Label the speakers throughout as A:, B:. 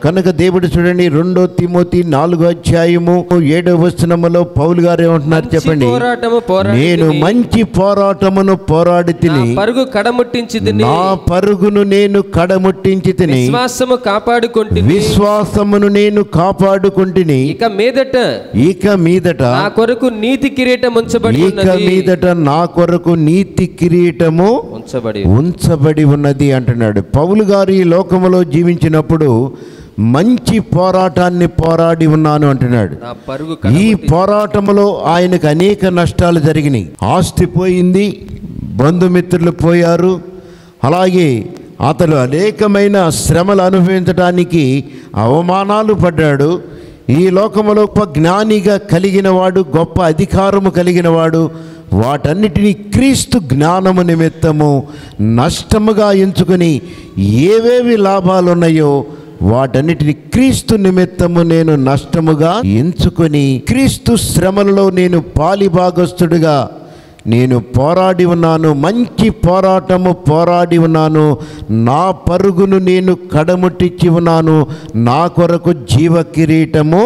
A: కనుక దేవుడు చూడండి రెండో తిమోతి నాలుగో అధ్యాయము ఏడో వచనములో పౌలు గారు ఏమంటున్నారు
B: మంచి
A: చెప్పండి
B: పోరాటము పోరాడి
A: నేను మంచి పోరాటమును పోరాడి తిని
B: పరుగు కడముట్టించి తిని
A: నా పరుగును నేను కడముట్టించి తిని
B: విశ్వాసము కాపాడుకుంటుంది
A: విశ్వాసమును నేను కాపాడుకుంటుని
B: ఇక మీదట
A: ఇక మీదట
B: నా కొరకు నీతి కిరీటం ఉంచబడి
A: ఇక
B: ఉన్నది
A: మీదట నా కొరకు నీతి కిరీటము
B: ఉంచబడి
A: ఉంచబడి ఉన్నది అంటున్నాడు పౌలు గారు ఈ లోకములో జీవించినప్పుడు మంచి పోరాటాన్ని పోరాడి ఉన్నాను అంటున్నాడు
B: నా పరుగు
A: ఈ పోరాటంలో ఆయనకు అనేక నష్టాలు జరిగినాయి ఆస్తి పోయింది బంధుమిత్రులు పోయారు అలాగే అతడు అనేకమైన శ్రమలు అనుభవించడానికి అవమానాలు పడ్డాడు ఈ లోకములో గొప్ప జ్ఞానిగా కలిగిన వాడు గొప్ప అధికారము కలిగిన వాడు వాటన్నిటినీ క్రీస్తు జ్ఞానము నిమిత్తము నష్టముగా ఎంచుకొని ఏవేవి లాభాలు ఉన్నాయో వాటన్నిటిని క్రీస్తు నిమిత్తము నేను నష్టముగా ఎంచుకొని క్రీస్తు శ్రమలలో నేను పాలిభాగస్తుడిగా నేను పోరాడి ఉన్నాను మంచి పోరాటము పోరాడి ఉన్నాను నా పరుగును నేను కడముట్టించి ఉన్నాను నా కొరకు జీవ కిరీటము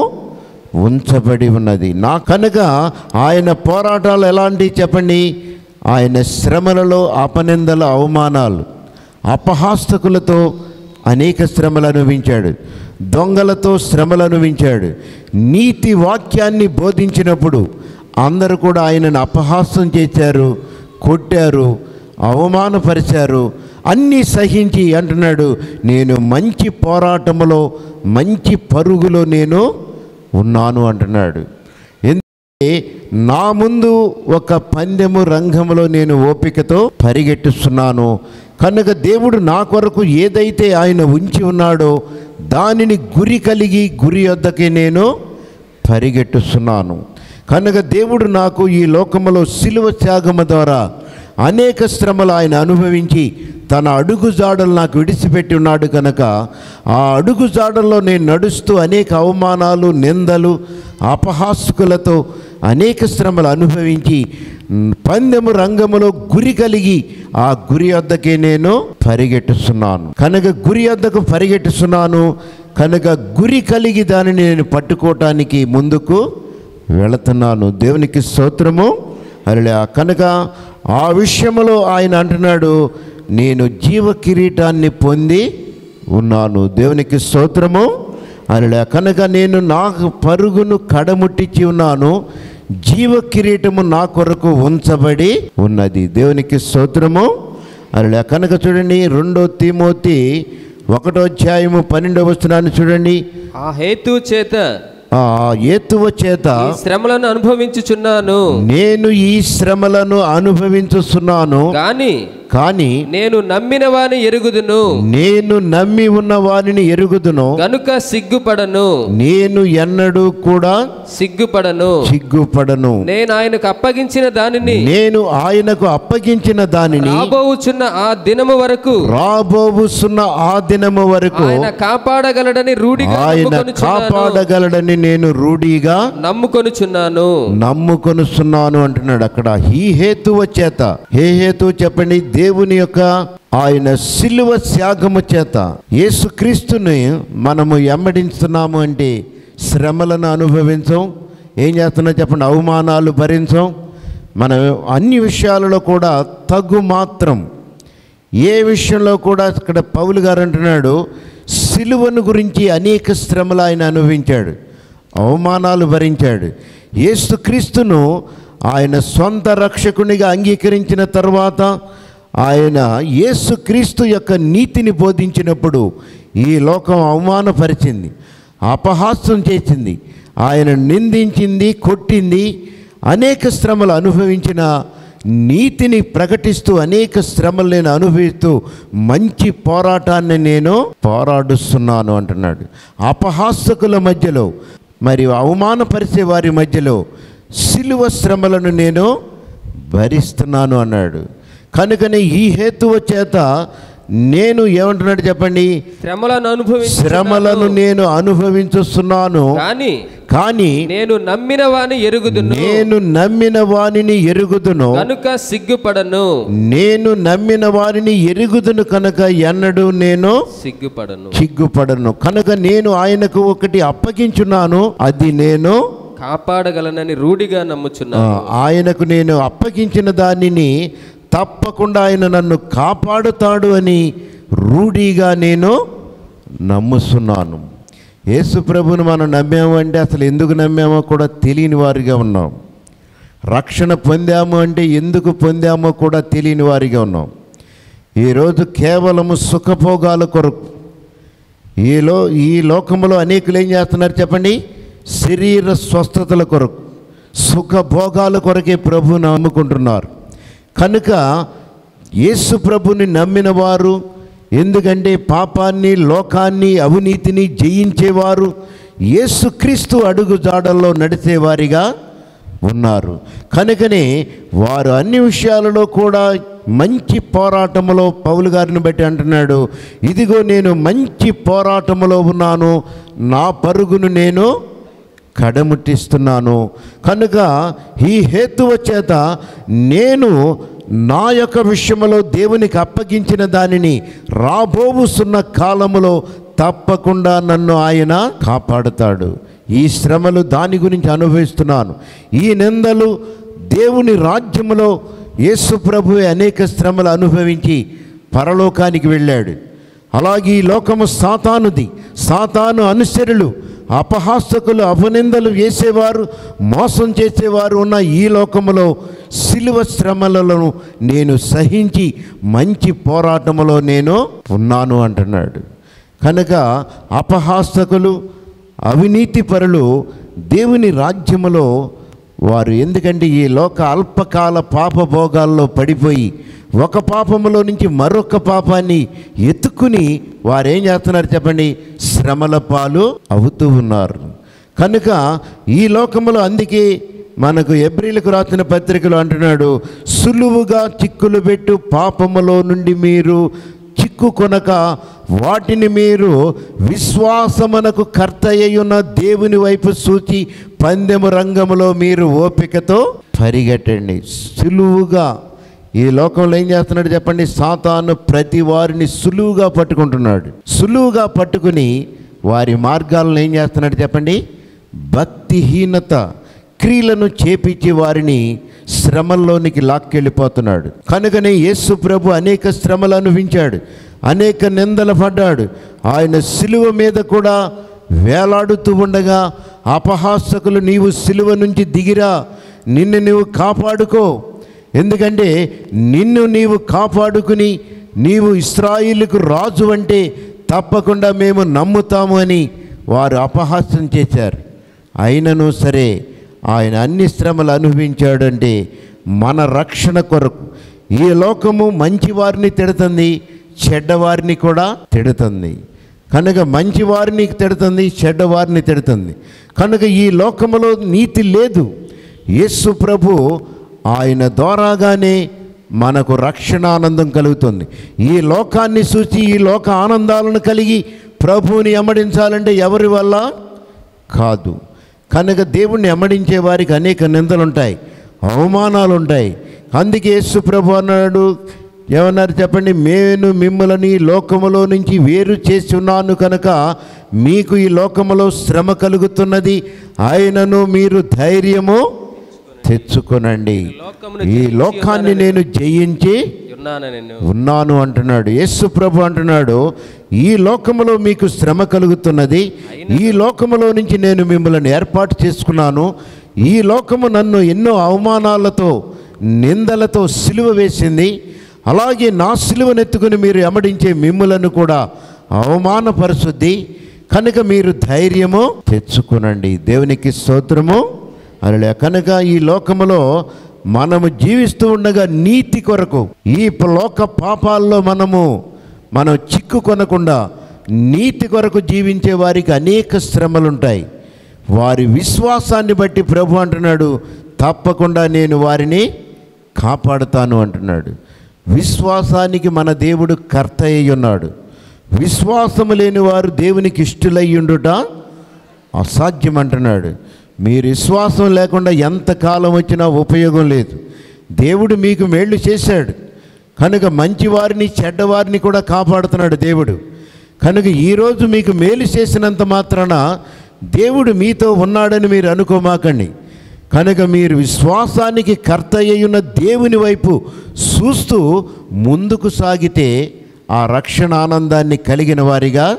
A: ఉంచబడి ఉన్నది నా కనుక ఆయన పోరాటాలు ఎలాంటివి చెప్పండి ఆయన శ్రమలలో అపనిందల అవమానాలు అపహాస్తకులతో అనేక శ్రమలు అనుభవించాడు దొంగలతో శ్రమలు అనుభవించాడు నీతి వాక్యాన్ని బోధించినప్పుడు అందరూ కూడా ఆయనను అపహాస్యం చేశారు కొట్టారు అవమానపరిచారు అన్నీ సహించి అంటున్నాడు నేను మంచి పోరాటములో మంచి పరుగులో నేను ఉన్నాను అంటున్నాడు ఎందుకంటే నా ముందు ఒక పందెము రంగంలో నేను ఓపికతో పరిగెట్టుస్తున్నాను కనుక దేవుడు నా కొరకు ఏదైతే ఆయన ఉంచి ఉన్నాడో దానిని గురి కలిగి గురి వద్దకే నేను పరిగెట్టుస్తున్నాను కనుక దేవుడు నాకు ఈ లోకములో శిలువ త్యాగము ద్వారా అనేక శ్రమలు ఆయన అనుభవించి తన అడుగు జాడలు నాకు విడిచిపెట్టి ఉన్నాడు కనుక ఆ అడుగు జాడల్లో నేను నడుస్తూ అనేక అవమానాలు నిందలు అపహాస్కులతో అనేక శ్రమలు అనుభవించి మ్, పందెము రంగములో గురి కలిగి ఆ గురి వద్దకే నేను పరిగెట్టుస్తున్నాను కనుక గురి వద్దకు పరిగెట్టుస్తున్నాను కనుక గురి కలిగి దానిని నేను పట్టుకోవటానికి ముందుకు వెళుతున్నాను దేవునికి స్తోత్రము అలా కనుక ఆ విషయంలో ఆయన అంటున్నాడు నేను జీవ కిరీటాన్ని పొంది ఉన్నాను దేవునికి స్తోత్రము అలా కనుక నేను నా పరుగును కడముట్టించి ఉన్నాను జీవ కిరీటము నా కొరకు ఉంచబడి ఉన్నది దేవునికి స్తోత్రము అలా కనుక చూడండి రెండో తిమోతి ఒకటో అధ్యాయము పన్నెండవ వస్తున్నాను చూడండి
B: ఆ హేతు చేత
A: ఆ ఏతువ చేత
B: ఈ శ్రమలను అనుభవించుచున్నాను
A: నేను ఈ శ్రమలను అనుభవించుస్తున్నాను
B: గాని
A: కానీ
B: నేను నమ్మిన వాని ఎరుగుదును
A: నేను నమ్మి ఉన్న వారిని ఎరుగుదును
B: గనుక సిగ్గుపడను
A: నేను ఎన్నడూ కూడా
B: సిగ్గుపడను
A: సిగ్గుపడను
B: నేను ఆయనకు అప్పగించిన దానిని
A: నేను ఆయనకు అప్పగించిన దానిని
B: రాబోవుచున్న ఆ దినము వరకు
A: రాబోవుస్తున్న ఆ దినము వరకు
B: ఆయన కాపాడగలడని రూఢిగా
A: ఆయన
B: నమ్ముకొనుచున్నాను
A: కాపాడగలడని నేను రూఢిగా
B: నమ్ముకొనుచున్నాను
A: నమ్ముకొనుస్తున్నాను అంటున్నాడు అక్కడ ఈ హేతువ చేత ఏ హేతువు చెప్పండి దేవుని యొక్క ఆయన సిలువ త్యాగము చేత యేసుక్రీస్తుని మనము ఎమ్మడించుతున్నాము అంటే శ్రమలను అనుభవించం ఏం చేస్తున్నా చెప్పండి అవమానాలు భరించం మనం అన్ని విషయాలలో కూడా తగు మాత్రం ఏ విషయంలో కూడా ఇక్కడ పౌలు గారు అంటున్నాడు సిలువను గురించి అనేక శ్రమలు ఆయన అనుభవించాడు అవమానాలు భరించాడు యేసుక్రీస్తును ఆయన సొంత రక్షకునిగా అంగీకరించిన తర్వాత ఆయన యేసుక్రీస్తు యొక్క నీతిని బోధించినప్పుడు ఈ లోకం అవమానపరిచింది అపహాస్యం చేసింది ఆయన నిందించింది కొట్టింది అనేక శ్రమలు అనుభవించిన నీతిని ప్రకటిస్తూ అనేక శ్రమలు నేను అనుభవిస్తూ మంచి పోరాటాన్ని నేను పోరాడుస్తున్నాను అంటున్నాడు అపహాసకుల మధ్యలో మరియు అవమానపరిచే వారి మధ్యలో సిలువ శ్రమలను నేను భరిస్తున్నాను అన్నాడు కనుకనే ఈ హేతువ చేత నేను ఏమంటున్నాడు చెప్పండి
B: శ్రమలను అనుభవించు
A: శ్రమలను నేను అనుభవించుస్తున్నాను
B: కానీ
A: కానీ
B: నేను నమ్మిన వాని ఎరుగుదును
A: నేను నమ్మిన వానిని ఎరుగుదును
B: కనుక సిగ్గుపడను
A: నేను నమ్మిన వారిని ఎరుగుదును కనుక ఎన్నడూ నేను
B: సిగ్గుపడను
A: చిగ్గుపడను కనుక నేను ఆయనకు ఒకటి అప్పగించున్నాను అది నేను
B: కాపాడగలనని రూఢిగా
A: ఆ,
B: నమ్ముచున్నాను
A: ఆయనకు నేను అప్పగించిన దానిని తప్పకుండా ఆయన నన్ను కాపాడుతాడు అని రూఢిగా నేను నమ్ముతున్నాను యేసు ప్రభుని మనం నమ్మాము అంటే అసలు ఎందుకు నమ్మామో కూడా తెలియని వారిగా ఉన్నాం రక్షణ పొందాము అంటే ఎందుకు పొందామో కూడా తెలియని వారిగా ఉన్నాం ఈరోజు కేవలము సుఖభోగాల కొరకు ఈలో ఈ లోకంలో అనేకులు ఏం చేస్తున్నారు చెప్పండి శరీర స్వస్థతల కొరకు సుఖభోగాల కొరకే ప్రభువుని నమ్ముకుంటున్నారు కనుక యేసు ప్రభుని నమ్మిన వారు ఎందుకంటే పాపాన్ని లోకాన్ని అవినీతిని జయించేవారు యేసుక్రీస్తు అడుగు జాడల్లో నడిచేవారిగా ఉన్నారు కనుకనే వారు అన్ని విషయాలలో కూడా మంచి పోరాటములో పౌలు గారిని బట్టి అంటున్నాడు ఇదిగో నేను మంచి పోరాటములో ఉన్నాను నా పరుగును నేను కడముట్టిస్తున్నాను కనుక ఈ హేతువ చేత నేను నా యొక్క విషయంలో దేవునికి అప్పగించిన దానిని రాబోవుస్తున్న కాలములో తప్పకుండా నన్ను ఆయన కాపాడుతాడు ఈ శ్రమలు దాని గురించి అనుభవిస్తున్నాను ఈ నిందలు దేవుని రాజ్యములో యేసు ప్రభువే అనేక శ్రమలు అనుభవించి పరలోకానికి వెళ్ళాడు అలాగే ఈ లోకము సాతానుది సాతాను అనుసరులు అపహాసకులు అపనిందలు వేసేవారు మోసం చేసేవారు ఉన్న ఈ లోకములో సిలువ శ్రమలను నేను సహించి మంచి పోరాటములో నేను ఉన్నాను అంటున్నాడు కనుక అపహాసకులు అవినీతి పరులు దేవుని రాజ్యములో వారు ఎందుకంటే ఈ లోక అల్పకాల పాపభోగాల్లో పడిపోయి ఒక పాపములో నుంచి మరొక పాపాన్ని ఎత్తుకుని వారు ఏం చేస్తున్నారు చెప్పండి శ్రమల పాలు అవుతూ ఉన్నారు కనుక ఈ లోకములో అందుకే మనకు ఎబ్రిలకు రాసిన పత్రికలు అంటున్నాడు సులువుగా చిక్కులు పెట్టు పాపములో నుండి మీరు చిక్కుకొనక వాటిని మీరు విశ్వాసమునకు కర్త అయ్యున్న దేవుని వైపు సూచి పందెము రంగములో మీరు ఓపికతో పరిగెట్టండి సులువుగా ఈ లోకంలో ఏం చేస్తున్నాడు చెప్పండి సాతాను ప్రతి వారిని సులువుగా పట్టుకుంటున్నాడు సులువుగా పట్టుకుని వారి మార్గాలను ఏం చేస్తున్నాడు చెప్పండి భక్తిహీనత క్రియలను చేపించి వారిని శ్రమల్లోనికి లాక్కెళ్ళిపోతున్నాడు కనుకనే యేసు ప్రభు అనేక శ్రమలు అనుభవించాడు అనేక నిందలు పడ్డాడు ఆయన సిలువ మీద కూడా వేలాడుతూ ఉండగా అపహాసకులు నీవు సిలువ నుంచి దిగిరా నిన్ను నీవు కాపాడుకో ఎందుకంటే నిన్ను నీవు కాపాడుకుని నీవు ఇస్రాయిల్కు రాజు అంటే తప్పకుండా మేము నమ్ముతాము అని వారు అపహాస్యం చేశారు అయినను సరే ఆయన అన్ని శ్రమలు అనుభవించాడంటే మన రక్షణ కొరకు ఈ లోకము మంచివారిని తిడుతుంది చెడ్డవారిని కూడా తిడుతుంది కనుక మంచివారిని తిడుతుంది చెడ్డవారిని తిడుతుంది కనుక ఈ లోకములో నీతి లేదు యేసు ప్రభు ఆయన ద్వారాగానే మనకు రక్షణ ఆనందం కలుగుతుంది ఈ లోకాన్ని చూసి ఈ లోక ఆనందాలను కలిగి ప్రభువుని అమ్మడించాలంటే ఎవరి వల్ల కాదు కనుక దేవుణ్ణి అమ్మడించే వారికి అనేక నిందలు ఉంటాయి అవమానాలు ఉంటాయి అందుకే యేసు ప్రభు అన్నాడు ఏమన్నారు చెప్పండి నేను మిమ్మల్ని ఈ లోకములో నుంచి వేరు చేసి ఉన్నాను కనుక మీకు ఈ లోకములో శ్రమ కలుగుతున్నది ఆయనను మీరు ధైర్యము తెచ్చుకొనండి
B: లోకమును
A: ఈ
B: జయించి
A: లోకాన్ని నేను జయించి
B: ఉన్నాను నేను
A: ఉన్నాను అంటున్నాడు యేసు ప్రభు అంటున్నాడు ఈ లోకములో మీకు శ్రమ కలుగుతున్నది ఈ లోకములో నుంచి నేను మిమ్మల్ని ఏర్పాటు చేసుకున్నాను ఈ లోకము నన్ను ఎన్నో అవమానాలతో నిందలతో సిలువ వేసింది అలాగే నా సిలువనెత్తుకుని మీరు ఎమడించే మిమ్ములను కూడా అవమానపరుచుద్ది కనుక మీరు ధైర్యము తెచ్చుకునండి దేవునికి స్తోత్రము అలా కనుక ఈ లోకములో మనము జీవిస్తూ ఉండగా నీతి కొరకు ఈ ప- లోక పాపాల్లో మనము మనం చిక్కుకొనకుండా నీతి కొరకు జీవించే వారికి అనేక శ్రమలు ఉంటాయి వారి విశ్వాసాన్ని బట్టి ప్రభు అంటున్నాడు తప్పకుండా నేను వారిని కాపాడుతాను అంటున్నాడు విశ్వాసానికి మన దేవుడు కర్త అయి ఉన్నాడు విశ్వాసము లేని వారు దేవునికి ఇష్టలయ్యుండుట అసాధ్యం అంటున్నాడు మీరు విశ్వాసం లేకుండా ఎంత కాలం వచ్చినా ఉపయోగం లేదు దేవుడు మీకు మేళ్ళు చేశాడు కనుక మంచివారిని చెడ్డవారిని కూడా కాపాడుతున్నాడు దేవుడు కనుక ఈరోజు మీకు మేలు చేసినంత మాత్రాన దేవుడు మీతో ఉన్నాడని మీరు అనుకోమాకండి కనుక మీరు విశ్వాసానికి కర్త అయ్యున్న దేవుని వైపు చూస్తూ ముందుకు సాగితే ఆ రక్షణ ఆనందాన్ని కలిగిన వారిగా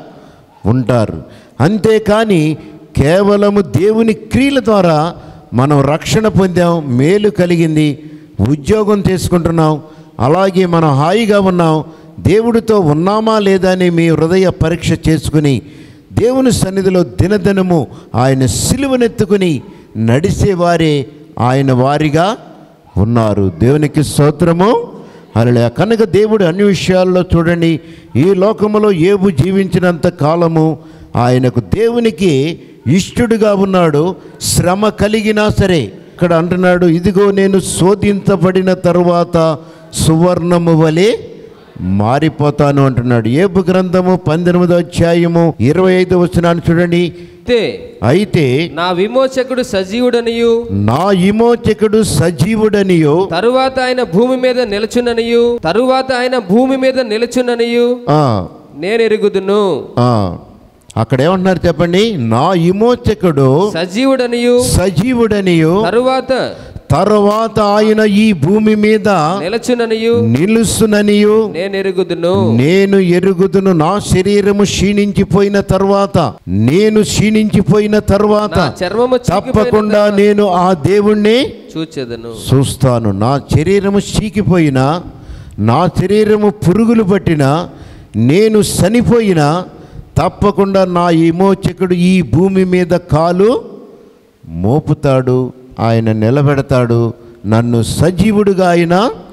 A: ఉంటారు అంతేకాని కేవలము దేవుని క్రియల ద్వారా మనం రక్షణ పొందాం మేలు కలిగింది ఉద్యోగం తీసుకుంటున్నాం అలాగే మనం హాయిగా ఉన్నాం దేవుడితో ఉన్నామా లేదా అని మీ హృదయ పరీక్ష చేసుకుని దేవుని సన్నిధిలో దినదినము ఆయన సిలువనెత్తుకుని నడిచేవారే ఆయన వారిగా ఉన్నారు దేవునికి స్తోత్రము అలా కనుక దేవుడు అన్ని విషయాల్లో చూడండి ఈ లోకములో ఏబు జీవించినంత కాలము ఆయనకు దేవునికి ఇష్టడుగా ఉన్నాడు శ్రమ కలిగినా సరే ఇక్కడ అంటున్నాడు ఇదిగో నేను శోధించబడిన తరువాత సువర్ణము వలె మారిపోతాను అంటున్నాడు ఏబు గ్రంథము పంతొమ్మిదో అధ్యాయము ఇరవై ఐదు వచనాన్ని చూడండి
B: అయితే
A: అయితే
B: నా విమోచకుడు సజీవుడనియు
A: నా విమోచకుడు సజీవుడనియో
B: తరువాత ఆయన భూమి మీద నిలుచుననియు తరువాత ఆయన భూమి మీద నిలుచుననియు
A: ఆ,
B: నేను ఎరుగుదును
A: ఆ. అక్కడ ఏమంటున్నారు చెప్పండి నా విమోచకుడు
B: సజీవుడనియు
A: సజీవుడనియో
B: తరువాత
A: తర్వాత ఆయన ఈ భూమి మీద
B: నిలచుననియు
A: నిలుసుననియో
B: నేను ఎరుగుదును
A: నేను ఎరుగుదును నా శరీరము క్షీణించిపోయిన తర్వాత నేను క్షీణించిపోయిన తర్వాత
B: నా చర్మము
A: తప్పకుండా నేను ఆ దేవుణ్ణి
B: చూచెదను
A: చూస్తాను నా శరీరము చీకిపోయినా నా శరీరము పురుగులు పట్టినా నేను చనిపోయినా తప్పకుండా నా విమోచకుడు ఈ భూమి మీద కాలు మోపుతాడు ఆయన నిలబెడతాడు నన్ను సజీవుడుగా ఆయన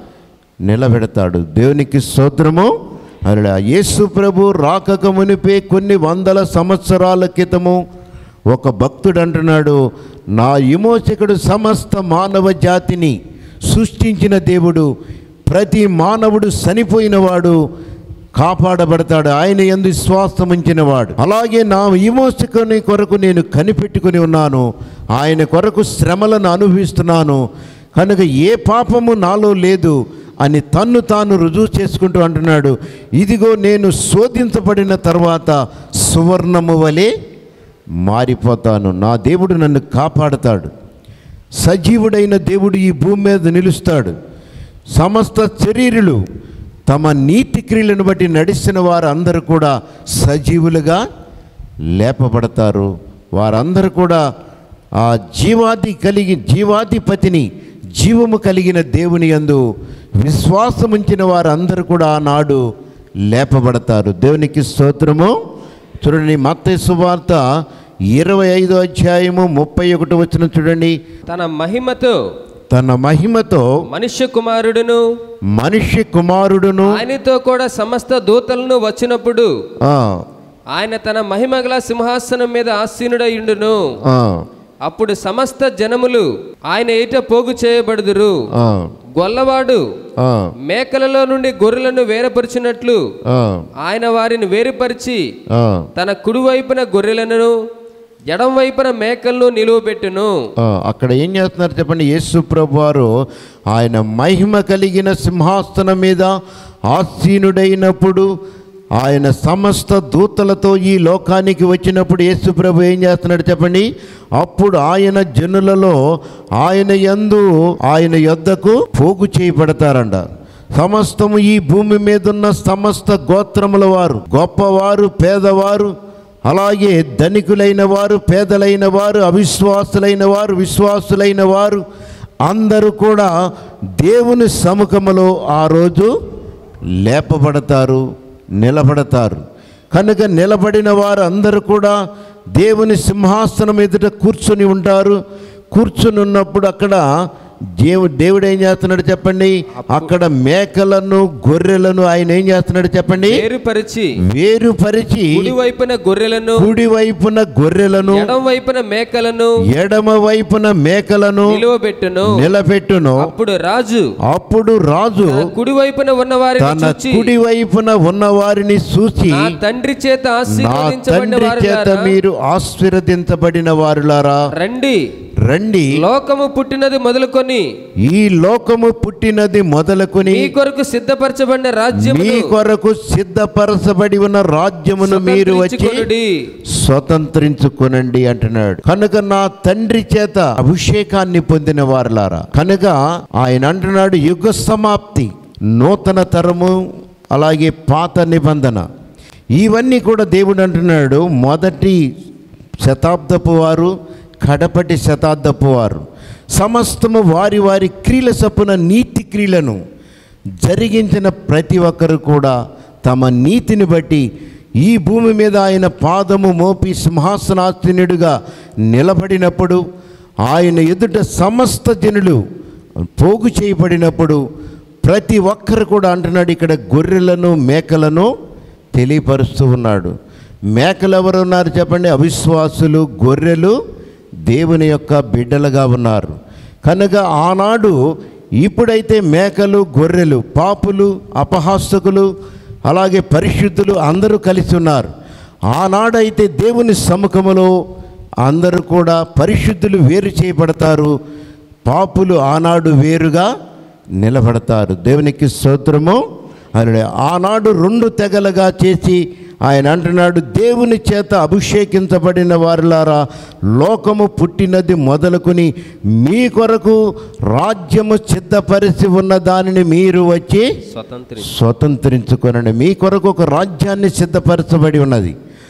A: నిలబెడతాడు దేవునికి స్తోత్రము అలా యేసు ప్రభు రాకక మునిపే కొన్ని వందల సంవత్సరాల క్రితము ఒక భక్తుడు అంటున్నాడు నా విమోచకుడు సమస్త మానవ జాతిని సృష్టించిన దేవుడు ప్రతి మానవుడు చనిపోయినవాడు కాపాడబడతాడు ఆయన ఎందు విశ్వాసం ఉంచినవాడు అలాగే నా విమోచకుని కొరకు నేను కనిపెట్టుకుని ఉన్నాను ఆయన కొరకు శ్రమలను అనుభవిస్తున్నాను కనుక ఏ పాపము నాలో లేదు అని తన్ను తాను రుజువు చేసుకుంటూ అంటున్నాడు ఇదిగో నేను శోధించబడిన తర్వాత సువర్ణము వలె మారిపోతాను నా దేవుడు నన్ను కాపాడతాడు సజీవుడైన దేవుడు ఈ భూమి మీద నిలుస్తాడు సమస్త శరీరులు తమ నీతి క్రియలను బట్టి నడిచిన వారు అందరూ కూడా సజీవులుగా లేపబడతారు వారందరూ కూడా ఆ జీవాది కలిగి జీవాధిపతిని జీవము కలిగిన దేవుని యందు విశ్వాసముంచిన వారందరూ కూడా ఆనాడు లేపబడతారు దేవునికి స్తోత్రము చూడండి మత్తయి సువార్త ఇరవై ఐదో అధ్యాయము ముప్పై ఒకటి వచ్చిన చూడండి
B: తన మహిమతో
A: తన మహిమతో
B: మనుష్య కుమారుడును
A: మనిషి కుమారుడును
B: ఆయనతో కూడా సమస్త దూతలను వచ్చినప్పుడు
A: ఆ,
B: ఆయన తన మహిమగల సింహాసనం మీద ఆసీనుడయుండును
A: ఆ,
B: అప్పుడు సమస్త జనములు ఆయన ఎయిట పోగు చేయబడుదురు
A: ఆ,
B: గొల్లవాడు
A: ఆ,
B: మేకలలో నుండి గొర్రెలను వేరపరిచినట్లు
A: ఆ,
B: ఆయన వారిని వేరుపరిచి
A: ఆ,
B: తన కుడివైపున గొర్రెలను ఎడం వైపున మేకలను నిలువబెట్టును
A: ఆ. అక్కడ ఏం చేస్తున్నారు చెప్పండి యేసు ప్రభు వారు ఆయన మహిమ కలిగిన సింహాసనం మీద ఆసీనుడైనప్పుడు ఆయన సమస్త దూతలతో ఈ లోకానికి వచ్చినప్పుడు యేసు ప్రభు ఏం చేస్తున్నాడు చెప్పండి అప్పుడు ఆయన జనులలో ఆయన యందు ఆయన యొద్దకు పోగు చేయబడతారంట సమస్తము ఈ భూమి మీద ఉన్న సమస్త గోత్రముల వారు గొప్పవారు పేదవారు అలాగే ధనికులైన వారు పేదలైన వారు అవిశ్వాసులైన వారు విశ్వాసులైన వారు అందరూ కూడా దేవుని సముఖములో ఆ రోజు లేపబడతారు నిలబడతారు కనుక నిలబడిన వారు అందరూ కూడా దేవుని సింహాసనం ఎదుట కూర్చొని ఉంటారు కూర్చొని ఉన్నప్పుడు అక్కడ దేవు దేవుడు ఏం చేస్తున్నాడు చెప్పండి అక్కడ మేకలను గొర్రెలను ఆయన ఏం చేస్తున్నాడు చెప్పండి
B: వేరుపరిచి
A: వేరుపరిచి
B: కుడి వైపున గొర్రెలను
A: కుడి వైపున గొర్రెలను
B: ఎడం వైపున మేకలను
A: ఎడమ వైపున మేకలను
B: నిలువబెట్టును
A: నిలబెట్టును
B: అప్పుడు రాజు
A: అప్పుడు రాజు
B: తన కుడి వైపున ఉన్న వారిని
A: తన
B: చూచి
A: కుడి వైపున ఉన్న వారిని చూసి
B: నా తండ్రి చేత
A: నా
B: ఆశీర్వదించబడిన
A: తండ్రి చేత
B: వారులారా
A: మీరు ఆశీర్వదించబడిన వారులారా
B: రండి
A: రండి
B: లోకము పుట్టినది మొదలుకొని
A: ఈ లోకము పుట్టినది మొదలుకొని
B: మీ కొరకు సిద్ధపరచబడిన రాజ్యము
A: మీ కొరకు సిద్ధపరచబడి ఉన్న రాజ్యమును మీరు వచ్చి స్వతంత్రించుకొనండి అంటున్నాడు కనుక నా తండ్రి చేత అభిషేకాన్ని పొందిన వారులారా కనుక ఆయన అంటున్నాడు యుగ సమాప్తి నూతన తరము అలాగే పాత నిబంధన ఇవన్నీ కూడా దేవుడు అంటున్నాడు మొదటి శతాబ్దపు వారు కడపటి శతాబ్దపు వారు సమస్తము వారి వారి క్రియల చప్పున నీతి క్రియలను జరిగించిన ప్రతి ఒక్కరు కూడా తమ నీతిని బట్టి ఈ భూమి మీద ఆయన పాదము మోపి సింహాసనాసనుడిగా నిలబడినప్పుడు ఆయన ఎదుట సమస్త జనులు పోగు చేయబడినప్పుడు ప్రతి ఒక్కరు కూడా అంటున్నాడు ఇక్కడ గొర్రెలను మేకలను తెలియపరుస్తూ ఉన్నాడు మేకలు ఎవరు ఉన్నారు చెప్పండి అవిశ్వాసులు గొర్రెలు దేవుని యొక్క బిడ్డలుగా ఉన్నారు కనుక ఆనాడు ఇప్పుడైతే మేకలు గొర్రెలు పాపులు అపహాసకులు అలాగే పరిశుద్ధులు అందరూ కలిసి ఉన్నారు ఆనాడైతే దేవుని సముఖములో అందరూ కూడా పరిశుద్ధులు వేరు చేయబడతారు పాపులు ఆనాడు వేరుగా నిలబడతారు దేవునికి స్తోత్రము అని ఆనాడు రెండు తెగలుగా చేసి ఆయన అంటున్నాడు దేవుని చేత అభిషేకించబడిన వారులారా లోకము పుట్టినది మొదలుకొని మీ కొరకు రాజ్యము సిద్ధపరిచి ఉన్న దానిని మీరు వచ్చి
B: స్వతంత్రి
A: స్వతంత్రించుకొనండి మీ కొరకు ఒక రాజ్యాన్ని సిద్ధపరచబడి ఉన్నది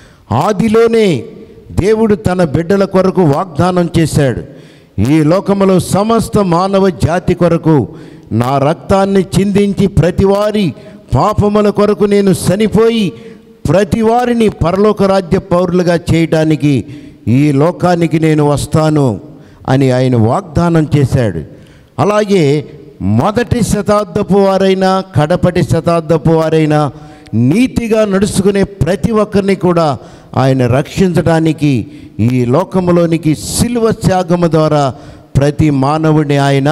A: ఆదిలోనే దేవుడు తన బిడ్డల కొరకు వాగ్దానం చేశాడు ఈ లోకములో సమస్త మానవ జాతి కొరకు నా రక్తాన్ని చిందించి ప్రతివారి పాపముల కొరకు నేను చనిపోయి ప్రతి వారిని పరలోక రాజ్య పౌరులుగా చేయటానికి ఈ లోకానికి నేను వస్తాను అని ఆయన వాగ్దానం చేశాడు అలాగే మొదటి శతాబ్దపు వారైనా కడపటి శతాబ్దపు వారైనా నీతిగా నడుచుకునే ప్రతి ఒక్కరిని కూడా ఆయన రక్షించడానికి ఈ లోకములోనికి సిల్వ త్యాగము ద్వారా ప్రతి మానవుడిని ఆయన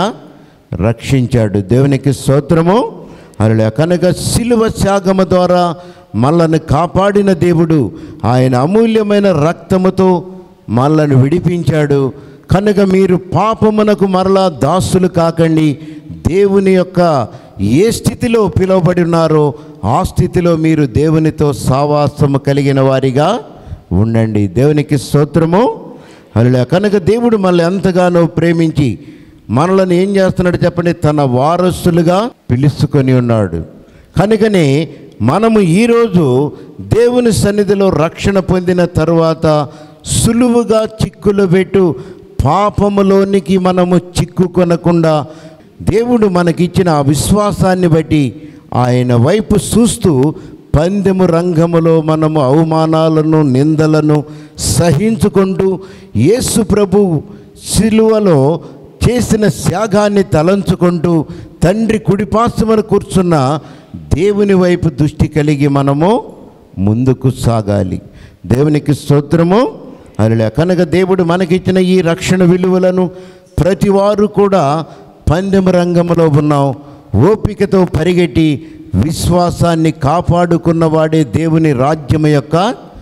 A: రక్షించాడు దేవునికి స్తోత్రము అలా కనుక సిలువ త్యాగము ద్వారా మనల్ని కాపాడిన దేవుడు ఆయన అమూల్యమైన రక్తముతో మనల్ని విడిపించాడు కనుక మీరు పాపమునకు మరలా దాసులు కాకండి దేవుని యొక్క ఏ స్థితిలో పిలువబడి ఉన్నారో ఆ స్థితిలో మీరు దేవునితో సావాసము కలిగిన వారిగా ఉండండి దేవునికి స్తోత్రము అలా కనుక దేవుడు మనల్ని ఎంతగానో ప్రేమించి మనలను ఏం చేస్తున్నాడు చెప్పండి తన వారసులుగా పిలుచుకొని ఉన్నాడు కనుకనే మనము ఈరోజు దేవుని సన్నిధిలో రక్షణ పొందిన తరువాత సులువుగా చిక్కులు పెట్టు పాపములోనికి మనము చిక్కుకొనకుండా దేవుడు మనకిచ్చిన ఆ విశ్వాసాన్ని బట్టి ఆయన వైపు చూస్తూ పందెము రంగములో మనము అవమానాలను నిందలను సహించుకుంటూ యేసు ప్రభు శిలువలో చేసిన త్యాగాన్ని తలంచుకుంటూ తండ్రి కుడిపాసమున కూర్చున్న దేవుని వైపు దృష్టి కలిగి మనము ముందుకు సాగాలి దేవునికి స్తోత్రము అలా కనుక దేవుడు మనకిచ్చిన ఈ రక్షణ విలువలను ప్రతి వారు కూడా పందెం రంగంలో ఉన్నాం ఓపికతో పరిగెట్టి విశ్వాసాన్ని కాపాడుకున్నవాడే దేవుని రాజ్యం యొక్క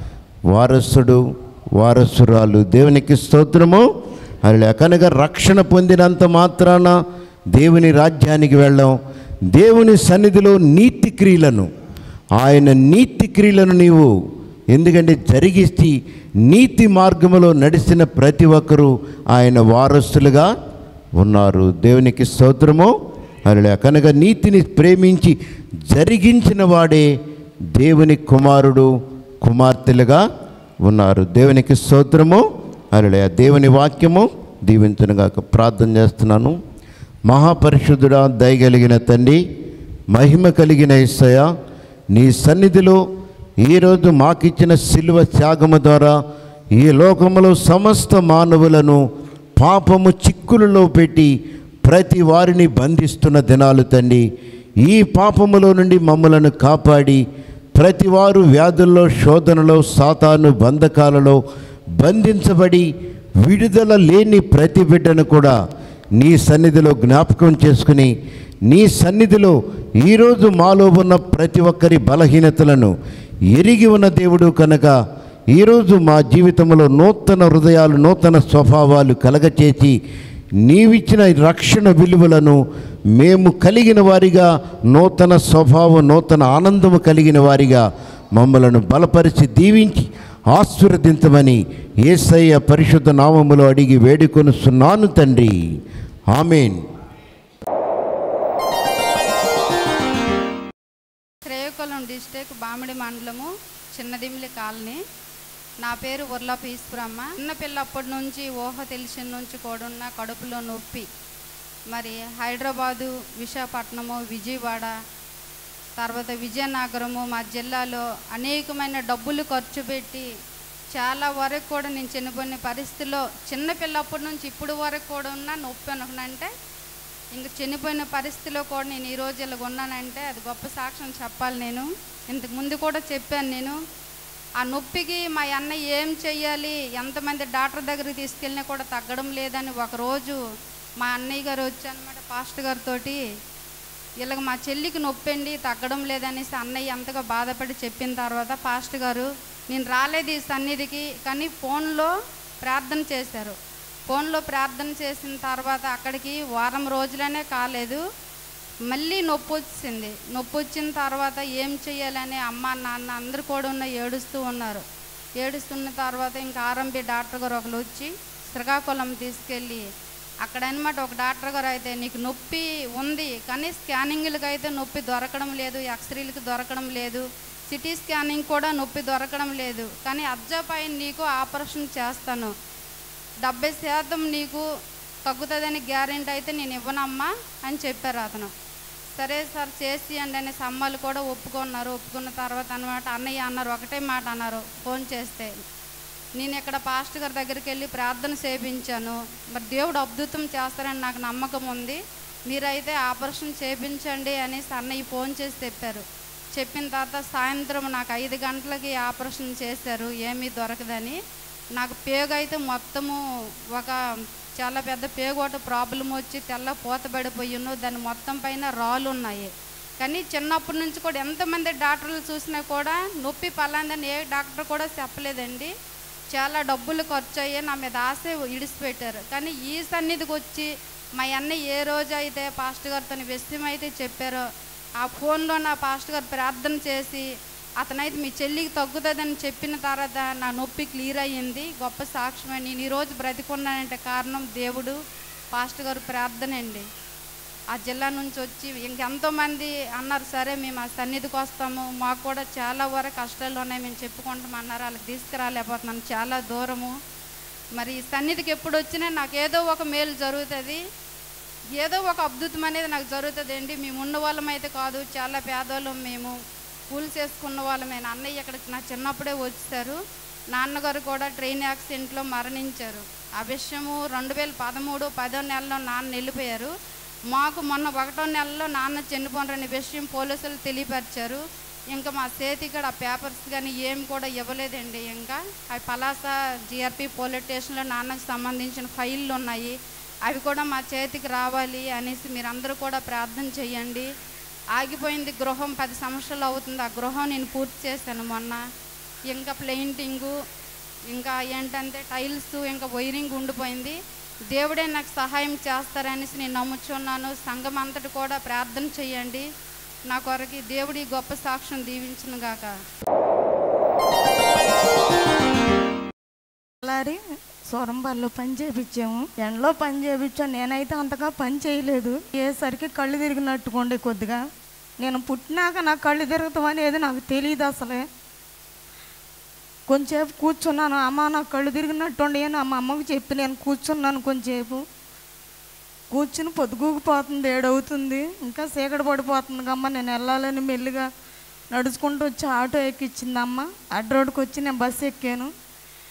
A: వారసుడు వారసురాలు దేవునికి స్తోత్రము అలా కనుక రక్షణ పొందినంత మాత్రాన దేవుని రాజ్యానికి వెళ్ళాం దేవుని సన్నిధిలో నీతి క్రియలను ఆయన నీతి క్రియలను నీవు ఎందుకంటే జరిగిస్తే నీతి మార్గములో నడిచిన ప్రతి ఒక్కరూ ఆయన వారసులుగా ఉన్నారు దేవునికి స్తోత్రము అలా కనుక నీతిని ప్రేమించి జరిగించిన వాడే దేవుని కుమారుడు కుమార్తెలుగా ఉన్నారు దేవునికి స్తోత్రము అలా దేవుని వాక్యము దీవించనుగా ప్రార్థన చేస్తున్నాను మహాపరిశుద్ధుడా దయగలిగిన తండ్రి మహిమ కలిగిన ఇස්සయ నీ సన్నిధిలో ఈరోజు మాకిచ్చిన శిలువ త్యాగము ద్వారా ఈ లోకములో సమస్త మానవులను పాపము చిక్కులలో పెట్టి ప్రతి వారిని బంధిస్తున్న దినాలు తండ్రి ఈ పాపములో నుండి మమ్మలను కాపాడి ప్రతి వారు వ్యాధుల్లో శోధనలో సాతాను బంధకాలలో బంధించబడి విడుదల లేని ప్రతి బిడ్డను కూడా నీ సన్నిధిలో జ్ఞాపకం చేసుకుని నీ సన్నిధిలో ఈరోజు మాలో ఉన్న ప్రతి ఒక్కరి బలహీనతలను ఎరిగి ఉన్న దేవుడు కనుక ఈరోజు మా జీవితంలో నూతన హృదయాలు నూతన స్వభావాలు కలగచేసి నీవిచ్చిన రక్షణ విలువలను మేము కలిగిన వారిగా నూతన స్వభావం నూతన ఆనందము కలిగిన వారిగా మమ్మలను బలపరిచి దీవించి ఆశీర్వదించమని ఏసయ్య పరిశుద్ధ నామములో అడిగి వేడుకొనుస్తున్నాను తండ్రి ఆమెన్
C: శ్రేయకులం డిస్టిక్ బామిడి మండలము చిన్నదిమిలి కాలనీ నా పేరు ఉర్లపు ఈశ్వరమ్మ చిన్న పిల్లప్పటి నుంచి ఊహ తెలిసిన నుంచి కూడా ఉన్న కడుపులో నొప్పి మరి హైదరాబాదు విశాఖపట్నము విజయవాడ తర్వాత విజయనగరము మా జిల్లాలో అనేకమైన డబ్బులు ఖర్చు పెట్టి చాలా వరకు కూడా నేను చనిపోయిన పరిస్థితిలో చిన్న పిల్లప్పటి నుంచి ఇప్పుడు వరకు కూడా ఉన్న నొప్పి అనుకున్నంటే ఇంక చనిపోయిన పరిస్థితిలో కూడా నేను ఈ రోజు ఇలా ఉన్నానంటే అది గొప్ప సాక్ష్యం చెప్పాలి నేను ఇంతకు ముందు కూడా చెప్పాను నేను ఆ నొప్పికి మా అన్నయ్య ఏం చెయ్యాలి ఎంతమంది డాక్టర్ దగ్గరికి తీసుకెళ్ళినా కూడా తగ్గడం లేదని ఒకరోజు మా అన్నయ్య గారు వచ్చానమాట పాస్టర్ గారితో ఇలాగ మా చెల్లికి నొప్పండి తగ్గడం లేదనేసి అన్నయ్య అంతగా బాధపడి చెప్పిన తర్వాత పాస్టర్ గారు నేను రాలేదు ఈ సన్నిధికి కానీ ఫోన్లో ప్రార్థన చేశారు ఫోన్లో ప్రార్థన చేసిన తర్వాత అక్కడికి వారం రోజులనే కాలేదు మళ్ళీ నొప్పి వచ్చింది నొప్పి వచ్చిన తర్వాత ఏం చేయాలని అమ్మ నాన్న అందరు కూడా ఉన్న ఏడుస్తూ ఉన్నారు ఏడుస్తున్న తర్వాత ఇంకా ఆర్ఎంపి డాక్టర్ గారు ఒకరు వచ్చి శ్రీకాకుళం తీసుకెళ్ళి అక్కడ అనమాట ఒక డాక్టర్ గారు అయితే నీకు నొప్పి ఉంది కానీ స్కానింగ్లకి అయితే నొప్పి దొరకడం లేదు ఎక్స్రేలకు దొరకడం లేదు సిటీ స్కానింగ్ కూడా నొప్పి దొరకడం లేదు కానీ అబ్జాపై నీకు ఆపరేషన్ చేస్తాను డెబ్బై శాతం నీకు తగ్గుతుందని గ్యారెంటీ అయితే నేను ఇవ్వనమ్మా అని చెప్పారు అతను సరే సార్ చేసి అండి అనేసి అమ్మాయిలు కూడా ఒప్పుకున్నారు ఒప్పుకున్న తర్వాత అనమాట అన్నయ్య అన్నారు ఒకటే మాట అన్నారు ఫోన్ చేస్తే నేను ఇక్కడ పాస్ట్ గారి దగ్గరికి వెళ్ళి ప్రార్థన చేయించాను మరి దేవుడు అద్భుతం చేస్తారని నాకు నమ్మకం ఉంది మీరైతే ఆపరేషన్ చేయించండి అనేసి అన్నయ్య ఫోన్ చేసి చెప్పారు చెప్పిన తర్వాత సాయంత్రం నాకు ఐదు గంటలకి ఆపరేషన్ చేశారు ఏమీ దొరకదని నాకు పేగు అయితే మొత్తము ఒక చాలా పెద్ద పేగు ఒకటి ప్రాబ్లం వచ్చి తెల్ల పూతబడిపోయిను దాని మొత్తం పైన రాళ్ళు ఉన్నాయి కానీ చిన్నప్పటి నుంచి కూడా ఎంతమంది డాక్టర్లు చూసినా కూడా నొప్పి పలాందని ఏ డాక్టర్ కూడా చెప్పలేదండి చాలా డబ్బులు ఖర్చు అయ్యి నా మీద ఆశ ఇడిచిపెట్టారు కానీ ఈ సన్నిధికి వచ్చి మా అన్న ఏ రోజు అయితే పాస్టర్ గారితో విషయం అయితే చెప్పారో ఆ ఫోన్లో నా పాస్టర్ గారు ప్రార్థన చేసి అతనైతే మీ చెల్లికి తగ్గుతుందని చెప్పిన తర్వాత నా నొప్పి క్లియర్ అయ్యింది గొప్ప సాక్ష్యం నేను ఈరోజు బ్రతికున్నానంటే కారణం దేవుడు పాస్టర్ గారు ప్రార్థన అండి ఆ జిల్లా నుంచి వచ్చి ఇంకెంతోమంది అన్నారు సరే మేము ఆ సన్నిధికి వస్తాము మాకు కూడా చాలా వరకు కష్టాలు ఉన్నాయి మేము చెప్పుకుంటాం అన్నారు వాళ్ళకి తీసుకురాలేకపోతున్నాను చాలా దూరము మరి ఈ సన్నిధికి ఎప్పుడు వచ్చినా నాకు ఏదో ఒక మేలు జరుగుతుంది ఏదో ఒక అద్భుతం అనేది నాకు జరుగుతుంది అండి మేము ఉన్న వాళ్ళం అయితే కాదు చాలా పేదవాళ్ళం మేము కూలి చేసుకున్న వాళ్ళమే నా అన్నయ్య ఇక్కడ నా చిన్నప్పుడే వచ్చారు నాన్నగారు కూడా ట్రైన్ యాక్సిడెంట్లో మరణించారు ఆ విషయము రెండు వేల పదమూడు పదో నెలలో నాన్న వెళ్ళిపోయారు మాకు మొన్న ఒకటో నెలలో నాన్న చనిపోనరనే విషయం పోలీసులు తెలియపరిచారు ఇంకా మా చేతికి ఆ పేపర్స్ కానీ ఏం కూడా ఇవ్వలేదండి ఇంకా అవి పలాస జిఆర్పి పోలీస్ స్టేషన్లో నాన్నకు సంబంధించిన ఫైళ్ళు ఉన్నాయి అవి కూడా మా చేతికి రావాలి అనేసి మీరందరూ కూడా ప్రార్థన చేయండి ఆగిపోయింది గృహం పది సంవత్సరాలు అవుతుంది ఆ గృహం నేను పూర్తి చేశాను మొన్న ఇంకా పెయింటింగు ఇంకా ఏంటంటే టైల్స్ ఇంకా వైరింగ్ ఉండిపోయింది దేవుడే నాకు సహాయం చేస్తారనేసి నేను నమ్ముచున్నాను సంఘం అంతటి కూడా ప్రార్థన చేయండి నా కొరకి దేవుడి గొప్ప సాక్ష్యం దీవించును గాక
D: అలారి సొరంబాల్లో పని చేయించాము ఎండలో పని చేయించాం నేనైతే అంతగా పని చేయలేదు ఏసరికి కళ్ళు తిరిగినట్టుకోండి కొద్దిగా నేను పుట్టినాక నాకు కళ్ళు తిరుగుతాం అనేది నాకు తెలియదు అసలే కొంచెంసేపు కూర్చున్నాను అమ్మ నాకు కళ్ళు తిరిగినట్టుండి అని మా అమ్మకి చెప్పి నేను కూర్చున్నాను కొంచెంసేపు కూర్చుని పొద్దుగూకిపోతుంది ఏడవుతుంది ఇంకా చీకటి పడిపోతుంది అమ్మ నేను వెళ్ళాలని మెల్లిగా నడుచుకుంటూ వచ్చి ఆటో ఎక్కిచ్చింది అమ్మ అడ్డ రోడ్డుకి వచ్చి నేను బస్సు ఎక్కాను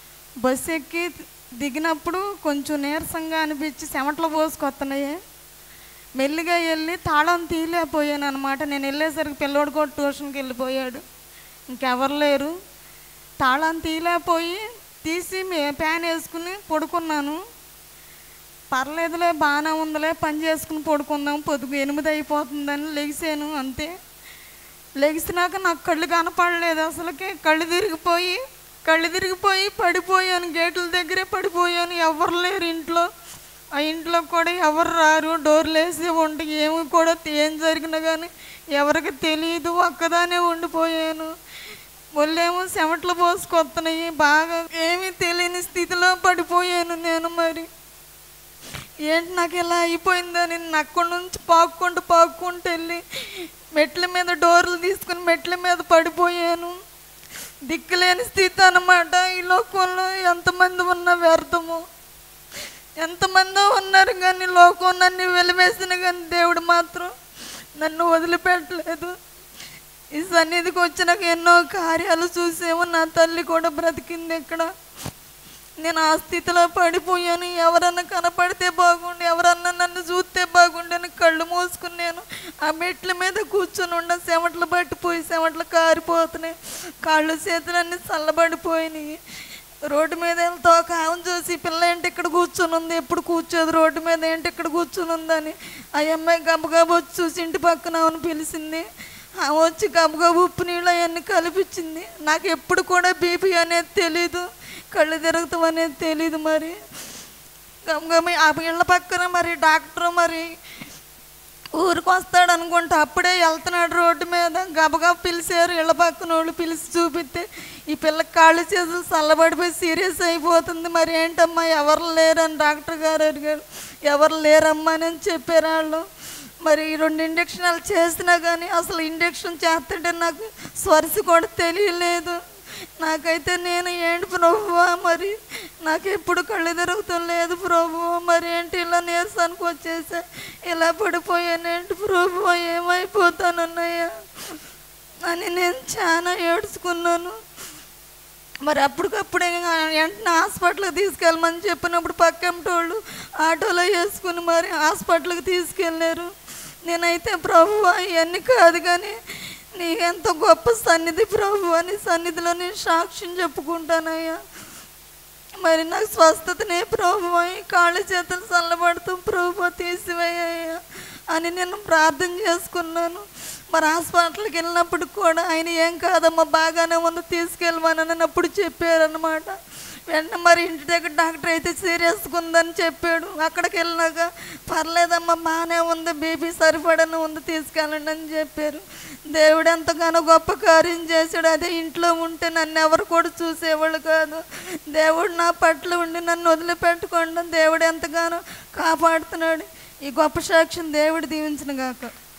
D: బస్సు ఎక్కి దిగినప్పుడు కొంచెం నీరసంగా అనిపించి చెమటలు పోసుకొస్తున్నాయి మెల్లిగా వెళ్ళి తాళం తీయలేకపోయాను అనమాట నేను వెళ్ళేసరికి పిల్లోడు కూడా ట్యూషన్కి వెళ్ళిపోయాడు ఇంకెవరు లేరు తాళం తీయలేకపోయి తీసి మే- ప్యాన్ వేసుకుని పడుకున్నాను పర్లేదులే బాగానే ఉందిలే పని చేసుకుని పడుకుందాం పొద్దుగు ఎనిమిది అయిపోతుందని లెగిసాను అంతే లెగిసినాక నాకు కళ్ళు కనపడలేదు అసలుకి కళ్ళు తిరిగిపోయి కళ్ళు తిరిగిపోయి పడిపోయాను గేట్ల దగ్గరే పడిపోయాను ఎవరు లేరు ఇంట్లో ఆ ఇంట్లో కూడా ఎవరు రారు డోర్లు వేసి ఉండి ఏమి కూడా ఏం జరిగినా కానీ ఎవరికి తెలియదు ఒక్కదానే ఉండిపోయాను ఒళ్ళేమో చెమటలు పోసుకొస్తున్నాయి బాగా ఏమీ తెలియని స్థితిలో పడిపోయాను నేను మరి ఏంటి నాకు ఇలా అయిపోయిందని అక్కడి నుంచి పాక్కుంటూ పాక్కుంటూ వెళ్ళి మెట్ల మీద డోర్లు తీసుకుని మెట్ల మీద పడిపోయాను దిక్కులేని స్థితి అన్నమాట ఈ లోకంలో ఎంతమంది ఉన్నా వ్యర్థము ఎంతమందో ఉన్నారు కానీ లోకం నన్ను వెలివేసిన కానీ దేవుడు మాత్రం నన్ను వదిలిపెట్టలేదు ఈ సన్నిధికి వచ్చినాక ఎన్నో కార్యాలు చూసేమో నా తల్లి కూడా బ్రతికింది ఇక్కడ నేను ఆ స్థితిలో పడిపోయాను ఎవరన్నా కనపడితే బాగుండు ఎవరన్నా నన్ను చూస్తే బాగుండు అని కళ్ళు మూసుకుని నేను ఆ మెట్ల మీద కూర్చొని ఉన్న చెమటలు పట్టిపోయి చెమటలు కారిపోతున్నాయి కాళ్ళు చేతులన్నీ చల్లబడిపోయినాయి రోడ్డు మీద వెళ్తా ఒక ఆమెను చూసి ఈ పిల్ల ఏంటి ఇక్కడ కూర్చొని ఉంది ఎప్పుడు కూర్చోదు రోడ్డు మీద ఏంటి ఇక్కడ కూర్చొని ఉందని ఆ అమ్మాయి గబగబా వచ్చి చూసి ఇంటి పక్కన ఆమెను పిలిచింది ఆమె వచ్చి గబగబా ఉప్పు నీళ్ళు అవన్నీ కలిపించింది నాకు ఎప్పుడు కూడా బీపీ అనేది తెలీదు కళ్ళు తిరుగుతాం అనేది తెలీదు మరి గమగమి ఆ ఇళ్ళ పక్కన మరి డాక్టర్ మరి ఊరికి వస్తాడు అనుకుంటా అప్పుడే వెళ్తున్నాడు రోడ్డు మీద గబగబా పిలిచారు ఇళ్ళ పక్కన వాళ్ళు పిలిచి చూపిస్తే ఈ పిల్ల కాళ్ళు చేతులు చల్లబడిపోయి సీరియస్ అయిపోతుంది మరి ఏంటమ్మా ఎవరు లేరని డాక్టర్ గారు అడిగారు ఎవరు లేరమ్మా అని చెప్పారు వాళ్ళు మరి ఈ రెండు ఇంజక్షన్లు చేసినా కానీ అసలు ఇంజక్షన్ చేస్తుంటే నాకు స్పర్శ కూడా తెలియలేదు నాకైతే నేను ఏంటి ప్రభువా మరి నాకు ఎప్పుడు కళ్ళు తిరుగుతాం లేదు ప్రభువా మరి ఏంటి ఇలా నీరసానికి వచ్చేసా ఇలా పడిపోయానేంటి ప్రభువా ఏమైపోతానన్నయ్యా అని నేను చాలా ఏడ్చుకున్నాను మరి అప్పటికప్పుడే వెంటనే హాస్పిటల్కి తీసుకెళ్ళమని చెప్పినప్పుడు పక్కంటోళ్ళు ఆటోలో వేసుకుని మరి హాస్పిటల్కి తీసుకెళ్ళారు నేనైతే ప్రభు ఇవన్నీ కాదు కానీ నీకెంత గొప్ప సన్నిధి ప్రభు అని సన్నిధిలో నేను సాక్ష్యం చెప్పుకుంటానయ్యా మరి నాకు స్వస్థతనే ప్రభు కాళ్ళ చేతులు చల్లబడుతూ ప్రభు తీసివేయ్యా అని నేను ప్రార్థన చేసుకున్నాను మరి హాస్పిటల్కి వెళ్ళినప్పుడు కూడా ఆయన ఏం కాదమ్మా బాగానే ఉంది తీసుకెళ్ళమని అన్నప్పుడు చెప్పారనమాట వెంటనే మరి ఇంటి దగ్గర డాక్టర్ అయితే సీరియస్గా ఉందని చెప్పాడు అక్కడికి వెళ్ళినాక పర్లేదమ్మా బాగానే ఉంది బీపీ సరిపడని ఉంది తీసుకెళ్ళండి అని చెప్పారు దేవుడు ఎంతగానో గొప్ప కార్యం చేశాడు అదే ఇంట్లో ఉంటే నన్ను ఎవరు కూడా చూసేవాళ్ళు కాదు దేవుడు నా పట్ల ఉండి నన్ను వదిలిపెట్టకుండా దేవుడు ఎంతగానో కాపాడుతున్నాడు ఈ గొప్ప సాక్ష్యం దేవుడు దీవించిన గాక